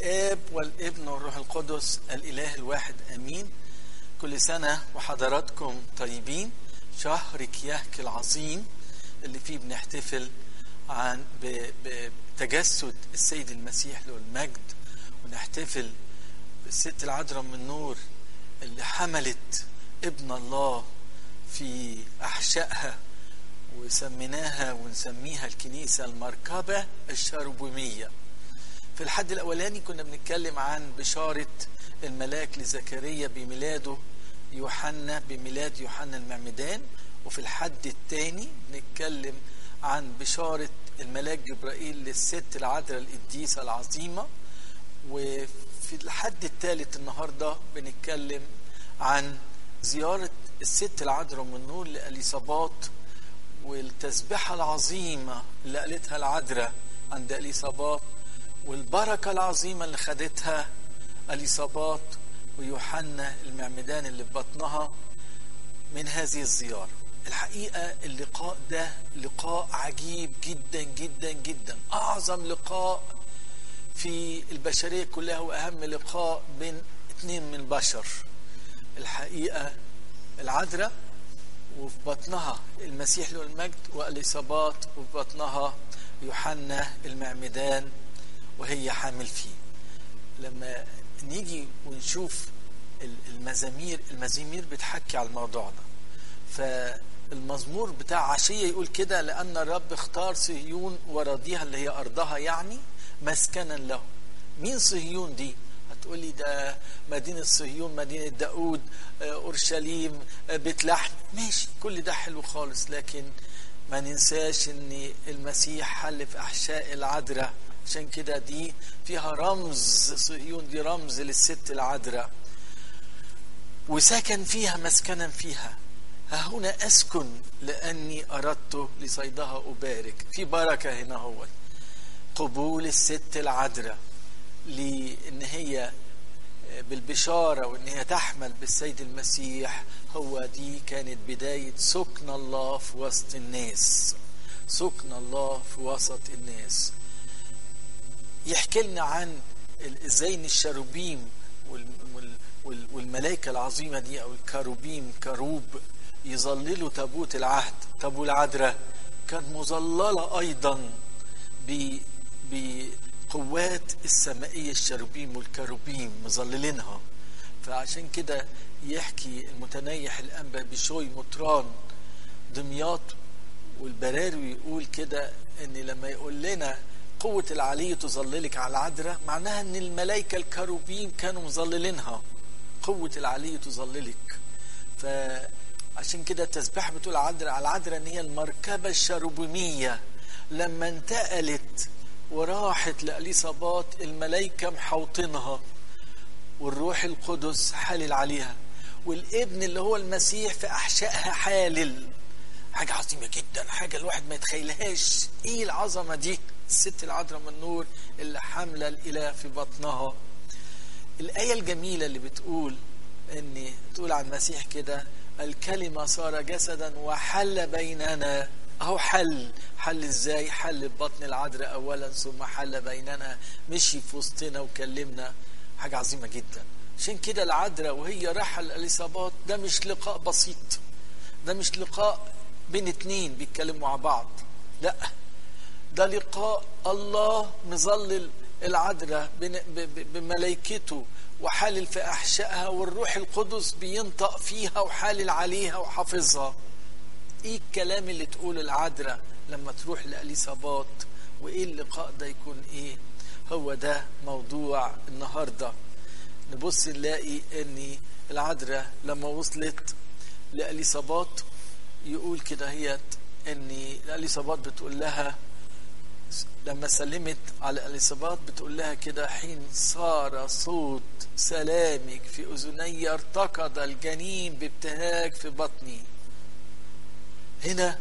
الآب والابن والروح القدس الإله الواحد آمين كل سنة وحضراتكم طيبين شهر كياك العظيم اللي فيه بنحتفل عن بتجسد السيد المسيح له المجد ونحتفل بالست العذراء من نور اللي حملت ابن الله في أحشائها وسميناها ونسميها الكنيسة المركبة الشربومية في الحد الأولاني كنا بنتكلم عن بشارة الملاك لزكريا بميلاده يوحنا بميلاد يوحنا المعمدان وفي الحد الثاني بنتكلم عن بشارة الملاك جبرائيل للست العذراء القديسة العظيمة وفي الحد الثالث النهاردة بنتكلم عن زيارة الست العذراء من نور لأليصابات والتسبيحة العظيمة اللي قالتها العذراء عند أليصابات والبركة العظيمة اللي خدتها أليصابات ويوحنا المعمدان اللي في بطنها من هذه الزيارة الحقيقة اللقاء ده لقاء عجيب جدا جدا جدا أعظم لقاء في البشرية كلها وأهم لقاء بين اتنين من البشر الحقيقة العذراء وفي بطنها المسيح له المجد واليصابات وفي بطنها يوحنا المعمدان وهي حامل فيه لما نيجي ونشوف المزامير المزامير بتحكي على الموضوع ده فالمزمور بتاع عشية يقول كده لأن الرب اختار صهيون ورضيها اللي هي أرضها يعني مسكنا له مين صهيون دي هتقولي ده مدينة صهيون مدينة داود أورشليم بيت لحم ماشي كل ده حلو خالص لكن ما ننساش ان المسيح حل في احشاء العذراء عشان كده دي فيها رمز صهيون دي رمز للست العذراء وسكن فيها مسكنا فيها ها هنا اسكن لاني اردت لصيدها ابارك في بركه هنا هو قبول الست العذراء لان هي بالبشاره وان هي تحمل بالسيد المسيح هو دي كانت بدايه سكن الله في وسط الناس سكن الله في وسط الناس يحكي لنا عن ازاي ان الشروبيم والملائكه العظيمه دي او الكروبيم كروب يظللوا تابوت العهد تابوت العذراء كان مظلله ايضا بقوات السمائيه الشروبيم والكروبيم مظللينها فعشان كده يحكي المتنيح الانبا بشوي مطران دمياط والبراروي يقول كده ان لما يقول لنا قوة العلي تظللك على العذراء معناها ان الملائكة الكروبين كانوا مظللينها قوة العلي تظللك فعشان كده التسبيح بتقول عذراء على العذراء ان هي المركبة الشروبيمية لما انتقلت وراحت لأليصابات الملائكة محوطينها والروح القدس حالل عليها والابن اللي هو المسيح في احشائها حالل حاجة عظيمة جدا حاجة الواحد ما يتخيلهاش ايه العظمة دي الست العذراء من النور اللي حاملة الإله في بطنها الآية الجميلة اللي بتقول ان تقول عن المسيح كده الكلمة صار جسدا وحل بيننا اهو حل حل ازاي حل في بطن العذراء اولا ثم حل بيننا مشي في وسطنا وكلمنا حاجة عظيمة جدا عشان كده العذراء وهي رايحة الإصابات ده مش لقاء بسيط ده مش لقاء بين اتنين بيتكلموا مع بعض لا ده لقاء الله مظلل العذراء بملائكته وحالل في أحشائها والروح القدس بينطق فيها وحالل عليها وحافظها ايه الكلام اللي تقوله العذراء لما تروح لأليصابات وايه اللقاء ده يكون ايه هو ده موضوع النهارده نبص نلاقي ان العذراء لما وصلت لأليصابات يقول كده هي ان اليصابات بتقول لها لما سلمت على اليصابات بتقول لها كده حين صار صوت سلامك في اذني ارتقد الجنين بابتهاج في بطني هنا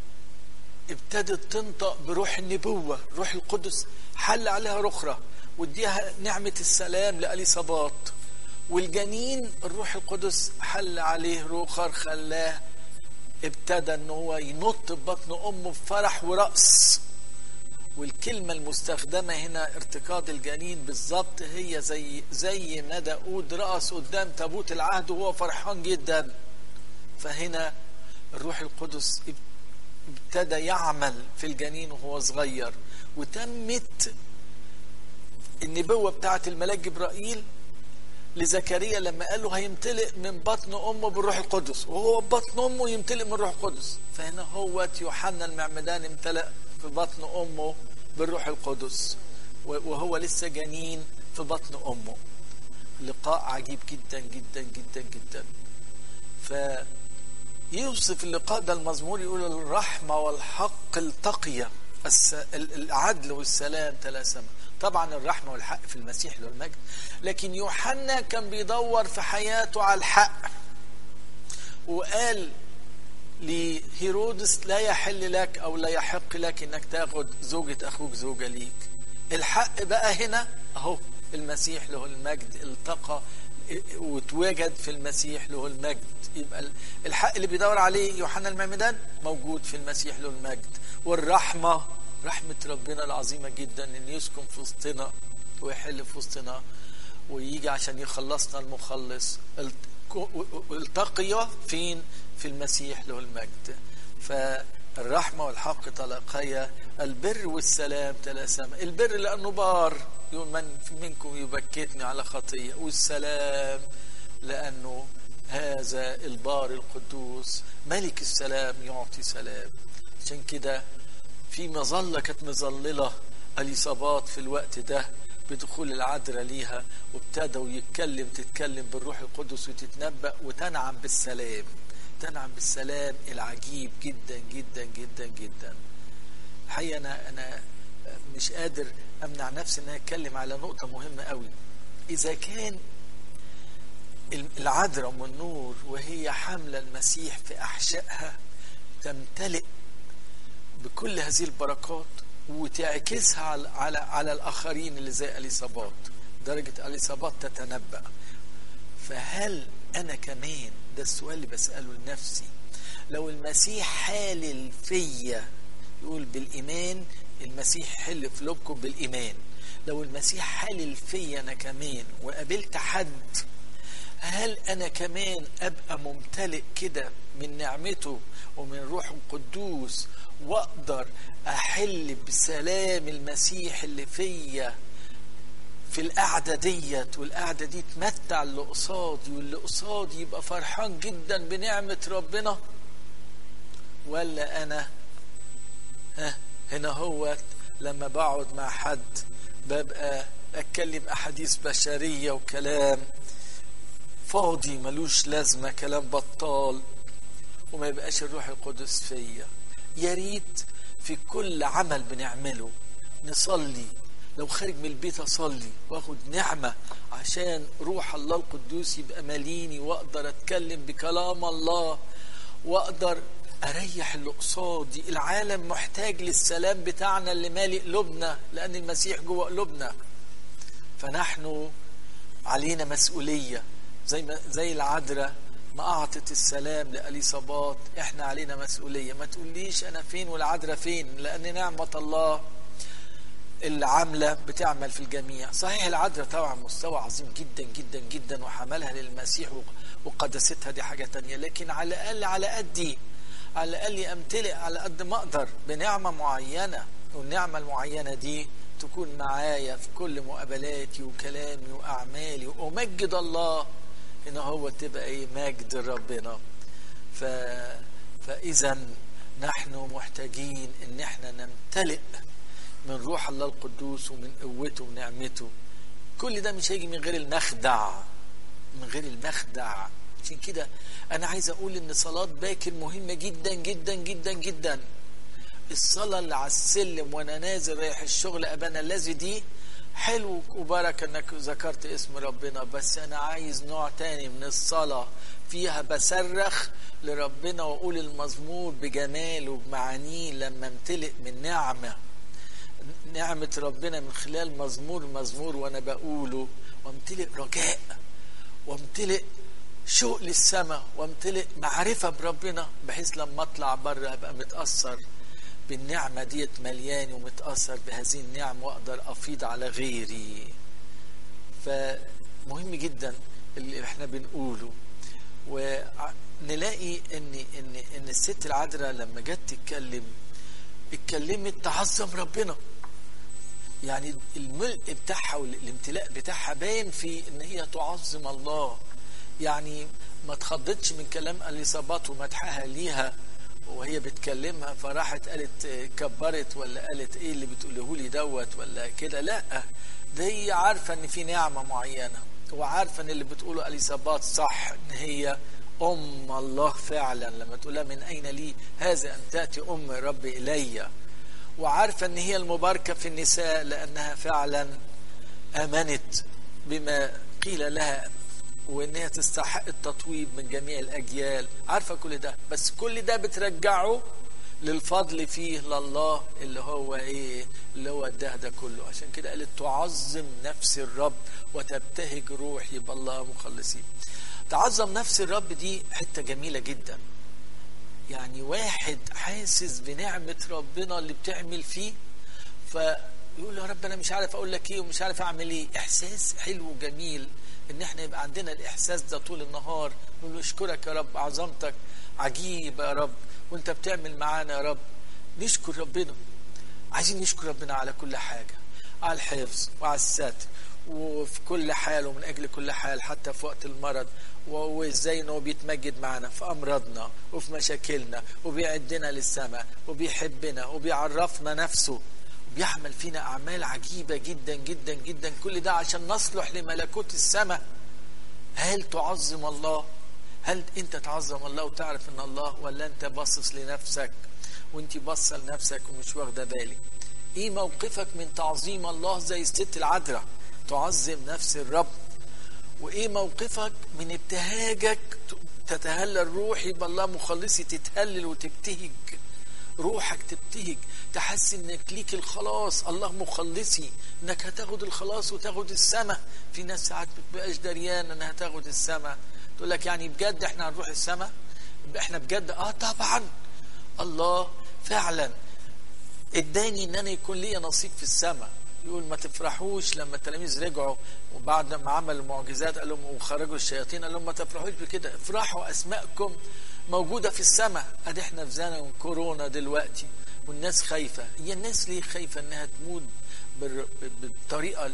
ابتدت تنطق بروح النبوة روح القدس حل عليها رخرة واديها نعمة السلام لأليصابات والجنين الروح القدس حل عليه رخر خلاه ابتدى ان هو ينط في بطن امه بفرح ورأس والكلمة المستخدمة هنا ارتقاد الجنين بالظبط هي زي زي ما داود رأس قدام تابوت العهد وهو فرحان جدا فهنا الروح القدس ابتدى يعمل في الجنين وهو صغير وتمت النبوة بتاعت الملاك جبرائيل لزكريا لما قال له هيمتلئ من بطن امه بالروح القدس وهو بطن امه يمتلئ من الروح القدس فهنا هو يوحنا المعمدان امتلأ في بطن امه بالروح القدس وهو لسه جنين في بطن امه لقاء عجيب جدا جدا جدا جدا فيوصف اللقاء ده المزمور يقول الرحمة والحق التقيا العدل والسلام تلاسما طبعا الرحمة والحق في المسيح له المجد لكن يوحنا كان بيدور في حياته على الحق وقال لهيرودس لا يحل لك او لا يحق لك انك تاخد زوجة اخوك زوجة ليك الحق بقى هنا اهو المسيح له المجد التقى وتواجد في المسيح له المجد يبقى الحق اللي بيدور عليه يوحنا المعمدان موجود في المسيح له المجد والرحمة رحمة ربنا العظيمة جدا ان يسكن في وسطنا ويحل في وسطنا ويجي عشان يخلصنا المخلص التقي فين في المسيح له المجد فالرحمة والحق تلاقيا البر والسلام تلاسما البر لأنه بار يقول من منكم يبكتني على خطية والسلام لأنه هذا البار القدوس ملك السلام يعطي سلام عشان كده في مظلة كانت مظللة اليصابات في الوقت ده بدخول العذراء ليها وابتدوا يتكلم تتكلم بالروح القدس وتتنبأ وتنعم بالسلام تنعم بالسلام العجيب جدا جدا جدا جدا الحقيقة أنا أنا مش قادر أمنع نفسي إن أتكلم على نقطة مهمة قوي إذا كان العذراء أم النور وهي حاملة المسيح في أحشائها تمتلئ بكل هذه البركات وتعكسها على على, على الاخرين اللي زي اليصابات درجه اليصابات تتنبأ فهل انا كمان ده السؤال اللي بساله لنفسي لو المسيح حالل فيا يقول بالايمان المسيح حل في قلوبكم بالايمان لو المسيح حالل فيا انا كمان وقابلت حد هل انا كمان ابقى ممتلئ كده من نعمته ومن روح القدوس واقدر احل بسلام المسيح اللي فيا في القعده ديت والقعده دي تمتع اللي قصادي واللي قصادي يبقى فرحان جدا بنعمه ربنا ولا انا ها هنا هو لما بقعد مع حد ببقى اتكلم احاديث بشريه وكلام فاضي ملوش لازمه كلام بطال وما يبقاش الروح القدس فيا يا ريت في كل عمل بنعمله نصلي لو خارج من البيت اصلي واخد نعمه عشان روح الله القدوس يبقى ماليني واقدر اتكلم بكلام الله واقدر اريح اللي قصادي العالم محتاج للسلام بتاعنا اللي مالي قلوبنا لان المسيح جوه قلوبنا فنحن علينا مسؤوليه زي ما زي العذراء ما أعطت السلام لأليصابات إحنا علينا مسؤولية ما تقوليش أنا فين والعذراء فين لأن نعمة الله العاملة بتعمل في الجميع صحيح العذراء طبعا مستوى عظيم جدا جدا جدا وحملها للمسيح وقدستها دي حاجة تانية لكن على الأقل على قدي على الأقل أمتلئ على قد ما أقدر بنعمة معينة والنعمة المعينة دي تكون معايا في كل مقابلاتي وكلامي وأعمالي وأمجد الله ان هو تبقى ايه مجد ربنا ف فاذا نحن محتاجين ان احنا نمتلئ من روح الله القدوس ومن قوته ونعمته كل ده مش هيجي من غير المخدع من غير المخدع عشان كده انا عايز اقول ان صلاه باكر مهمه جدا جدا جدا جدا الصلاه اللي على السلم وانا نازل رايح الشغل ابانا الذي دي حلو وبارك انك ذكرت اسم ربنا بس انا عايز نوع تاني من الصلاة فيها بصرخ لربنا واقول المزمور بجماله بمعانيه لما امتلئ من نعمة نعمة ربنا من خلال مزمور مزمور وانا بقوله وامتلئ رجاء وامتلئ شوق للسماء وامتلئ معرفة بربنا بحيث لما اطلع بره ابقى متأثر بالنعمة ديت مليان ومتأثر بهذه النعم وأقدر أفيض على غيري فمهم جدا اللي احنا بنقوله ونلاقي ان ان ان الست العذراء لما جت تتكلم اتكلمت تعظم ربنا يعني الملء بتاعها والامتلاء بتاعها باين في ان هي تعظم الله يعني ما اتخضتش من كلام اليصابات ومدحها ليها وهي بتكلمها فراحت قالت كبرت ولا قالت ايه اللي بتقوله لي دوت ولا كده لا ده هي عارفه ان في نعمه معينه وعارفه ان اللي بتقوله اليصابات صح ان هي ام الله فعلا لما تقولها من اين لي هذا ان تاتي ام رب الي وعارفه ان هي المباركه في النساء لانها فعلا امنت بما قيل لها وان هي تستحق التطويب من جميع الاجيال عارفه كل ده بس كل ده بترجعه للفضل فيه لله اللي هو ايه اللي هو اداه ده كله عشان كده قالت تعظم نفس الرب وتبتهج روحي بالله مخلصين تعظم نفس الرب دي حته جميله جدا يعني واحد حاسس بنعمه ربنا اللي بتعمل فيه فيقول يا رب انا مش عارف اقول لك ايه ومش عارف اعمل ايه احساس حلو وجميل ان احنا يبقى عندنا الاحساس ده طول النهار نقول اشكرك يا رب عظمتك عجيب يا رب وانت بتعمل معانا يا رب نشكر ربنا عايزين نشكر ربنا على كل حاجه على الحفظ وعلى الستر وفي كل حال ومن اجل كل حال حتى في وقت المرض وازاي انه بيتمجد معنا في امراضنا وفي مشاكلنا وبيعدنا للسماء وبيحبنا وبيعرفنا نفسه بيعمل فينا اعمال عجيبه جدا جدا جدا كل ده عشان نصلح لملكوت السماء هل تعظم الله هل انت تعظم الله وتعرف ان الله ولا انت باصص لنفسك وانت باصه لنفسك ومش واخده بالك ايه موقفك من تعظيم الله زي الست العذراء تعظم نفس الرب وايه موقفك من ابتهاجك تتهلل روحي بالله مخلصي تتهلل وتبتهج روحك تبتهج تحس انك ليك الخلاص الله مخلصي انك هتاخد الخلاص وتاخد السماء في ناس ساعات بتبقاش دريان انها هتاخد السماء تقول لك يعني بجد احنا هنروح السماء احنا بجد اه طبعا الله فعلا اداني ان انا يكون لي نصيب في السماء يقول ما تفرحوش لما التلاميذ رجعوا وبعد ما عمل المعجزات قال لهم وخرجوا الشياطين قال لهم ما تفرحوش بكده افرحوا اسماءكم موجوده في السماء ادي احنا في زمن كورونا دلوقتي والناس خايفه هي الناس ليه خايفه انها تموت بالطريقه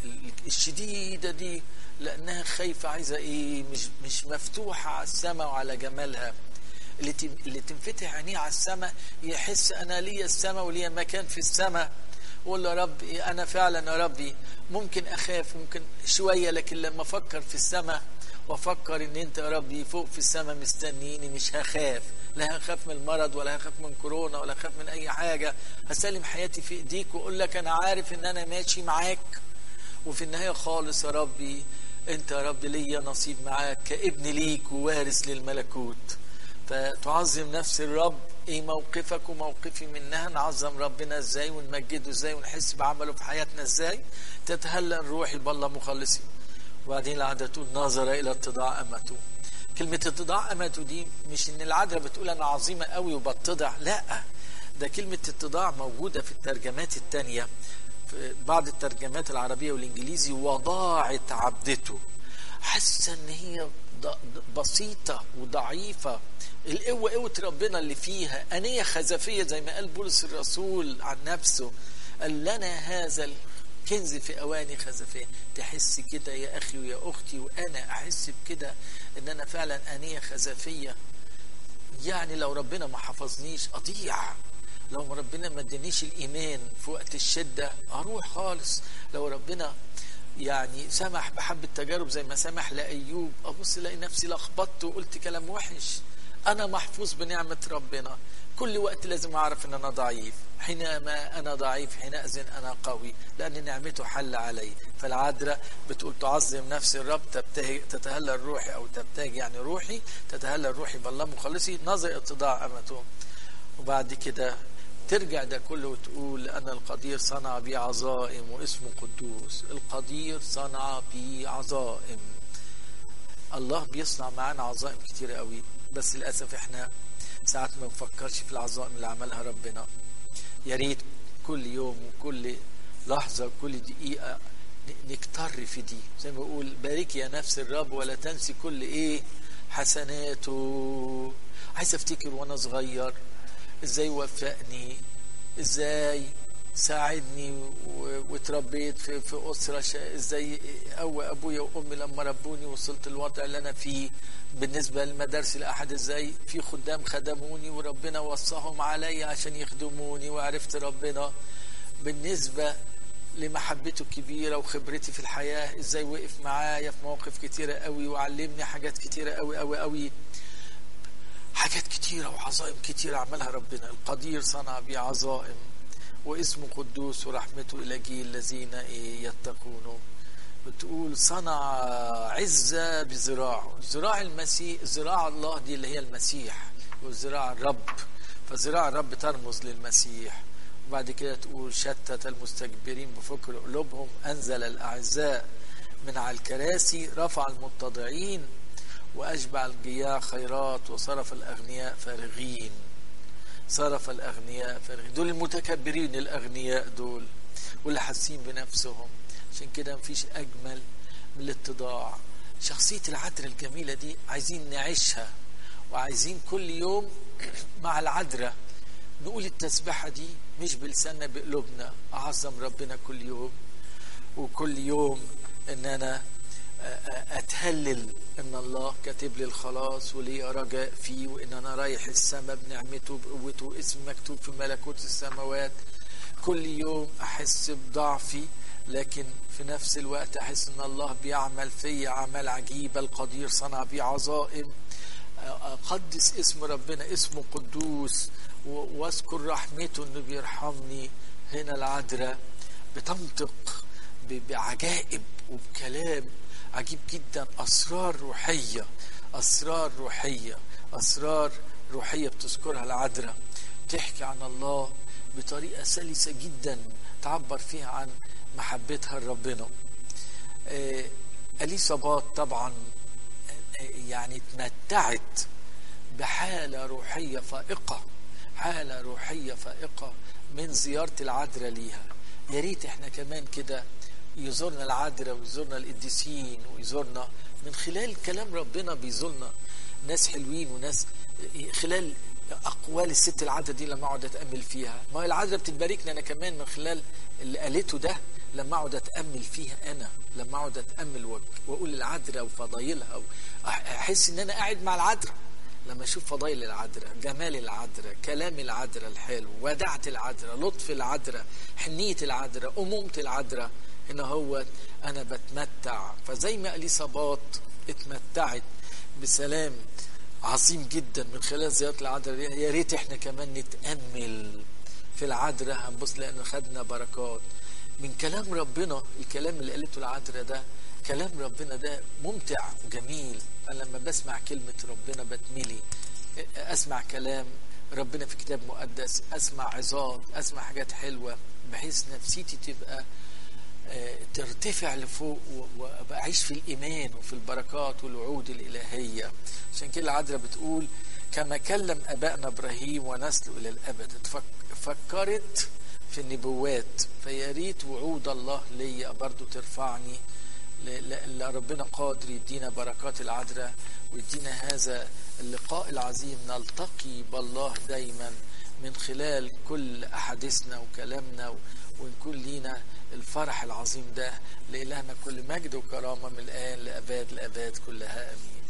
الشديده دي لانها خايفه عايزه ايه مش مش مفتوحه على السماء وعلى جمالها اللي اللي تنفتح عينيه على السماء يحس انا ليا السماء وليا مكان في السماء وقول له يا رب انا فعلا يا ربي ممكن اخاف ممكن شويه لكن لما افكر في السماء وافكر ان انت يا ربي فوق في السماء مستنيني مش هخاف لا هخاف من المرض ولا هخاف من كورونا ولا هخاف من اي حاجه هسلم حياتي في ايديك واقول لك انا عارف ان انا ماشي معاك وفي النهايه خالص يا ربي انت يا رب ليا نصيب معاك كابن ليك ووارث للملكوت فتعظم نفس الرب ايه موقفك وموقفي منها نعظم ربنا ازاي ونمجده ازاي ونحس بعمله في حياتنا ازاي تتهلل روحي بالله مخلصي وبعدين العادة تقول نظر الى اتضاع امته كلمة اتضاع امته دي مش ان العذراء بتقول انا عظيمة قوي وبتضع لا ده كلمة اتضاع موجودة في الترجمات التانية في بعض الترجمات العربية والانجليزي وضاعت عبدته حاسة ان هي بسيطة وضعيفة القوة قوة ربنا اللي فيها أنية خزفية زي ما قال بولس الرسول عن نفسه قال لنا هذا الكنز في أواني خزفية تحس كده يا أخي ويا أختي وأنا أحس بكده إن أنا فعلا أنية خزفية يعني لو ربنا ما حفظنيش أضيع لو ربنا ما ادانيش الإيمان في وقت الشدة أروح خالص لو ربنا يعني سمح بحبة تجارب زي ما سمح لأيوب أبص الاقي نفسي لخبطت وقلت كلام وحش أنا محفوظ بنعمة ربنا كل وقت لازم أعرف أن أنا ضعيف حينما أنا ضعيف حينئذ أنا قوي لأن نعمته حل علي فالعذراء بتقول تعظم نفسي الرب تبتهج تتهلل روحي أو تبتهج يعني روحي تتهلل روحي بالله مخلصي نظر اتضاع أمته وبعد كده ترجع ده كله وتقول أن القدير صنع بي عظائم واسمه قدوس القدير صنع بي عظائم الله بيصنع معانا عظائم كتير قوي بس للأسف احنا ساعات ما نفكرش في العظائم اللي عملها ربنا يا ريت كل يوم وكل لحظة وكل دقيقة نكتر في دي زي ما بقول بارك يا نفس الرب ولا تنسي كل ايه حسناته عايز افتكر وانا صغير ازاي وفقني ازاي ساعدني واتربيت في, في أسرة شا... ازاي أو أبويا وأمي لما ربوني وصلت الوضع اللي أنا فيه بالنسبة للمدارس لأحد ازاي في خدام خدموني وربنا وصاهم علي عشان يخدموني وعرفت ربنا بالنسبة لمحبته الكبيرة وخبرتي في الحياة ازاي وقف معايا في مواقف كتيرة قوي وعلمني حاجات كتيرة قوي قوي قوي حاجات كتيرة وعظائم كتيرة عملها ربنا القدير صنع بي عظائم واسمه قدوس ورحمته إلى جيل الذين إيه يتقونه بتقول صنع عزة بذراعه ذراع المسيح ذراع الله دي اللي هي المسيح وذراع الرب فذراع الرب ترمز للمسيح وبعد كده تقول شتت المستكبرين بفكر قلوبهم أنزل الأعزاء من على الكراسي رفع المتضعين وأشبع الجياع خيرات وصرف الأغنياء فارغين صرف الأغنياء فارغين دول المتكبرين الأغنياء دول واللي حاسين بنفسهم عشان كده مفيش أجمل من الاتضاع شخصية العذراء الجميلة دي عايزين نعيشها وعايزين كل يوم مع العذراء نقول التسبحة دي مش بلساننا بقلوبنا أعظم ربنا كل يوم وكل يوم إن أنا اتهلل ان الله كاتب لي الخلاص ولي رجاء فيه وان انا رايح السماء بنعمته بقوته اسم مكتوب في ملكوت السماوات كل يوم احس بضعفي لكن في نفس الوقت احس ان الله بيعمل في اعمال عجيبه القدير صنع بي عظائم اقدس اسم ربنا اسمه قدوس واذكر رحمته انه بيرحمني هنا العذراء بتنطق بعجائب وبكلام عجيب جدا اسرار روحيه اسرار روحيه اسرار روحيه بتذكرها العذراء تحكي عن الله بطريقه سلسه جدا تعبر فيها عن محبتها لربنا آه اليصابات طبعا يعني تمتعت بحاله روحيه فائقه حاله روحيه فائقه من زياره العذراء ليها يا ريت احنا كمان كده يزورنا العذراء ويزورنا القديسين ويزورنا من خلال كلام ربنا بيزورنا ناس حلوين وناس خلال اقوال الست العذراء دي لما اقعد اتامل فيها ما هي العذراء بتتباركني انا كمان من خلال اللي قالته ده لما اقعد اتامل فيها انا لما اقعد اتامل واقول العذراء وفضايلها احس ان انا قاعد مع العذراء لما اشوف فضايل العذراء جمال العذراء كلام العذراء الحلو ودعة العذراء لطف العذراء حنية العذراء أمومة العذراء هنا هو أنا بتمتع فزي ما اليصابات اتمتعت بسلام عظيم جدا من خلال زيارة العذراء يا ريت احنا كمان نتأمل في العذراء هنبص لأن خدنا بركات من كلام ربنا الكلام اللي قالته العذراء ده كلام ربنا ده ممتع وجميل أنا لما بسمع كلمة ربنا بتملي أسمع كلام ربنا في كتاب مقدس أسمع عظات أسمع حاجات حلوة بحيث نفسيتي تبقى ترتفع لفوق وابقى اعيش في الايمان وفي البركات والوعود الالهيه عشان كده العذراء بتقول كما كلم ابائنا ابراهيم ونسله الى الابد فكرت في النبوات فيا ريت وعود الله ليا برضو ترفعني ربنا قادر يدينا بركات العذراء ويدينا هذا اللقاء العظيم نلتقي بالله دايما من خلال كل احاديثنا وكلامنا ونكون لينا الفرح العظيم ده لإلهنا كل مجد وكرامة من الآن لأباد لأباد كلها آمين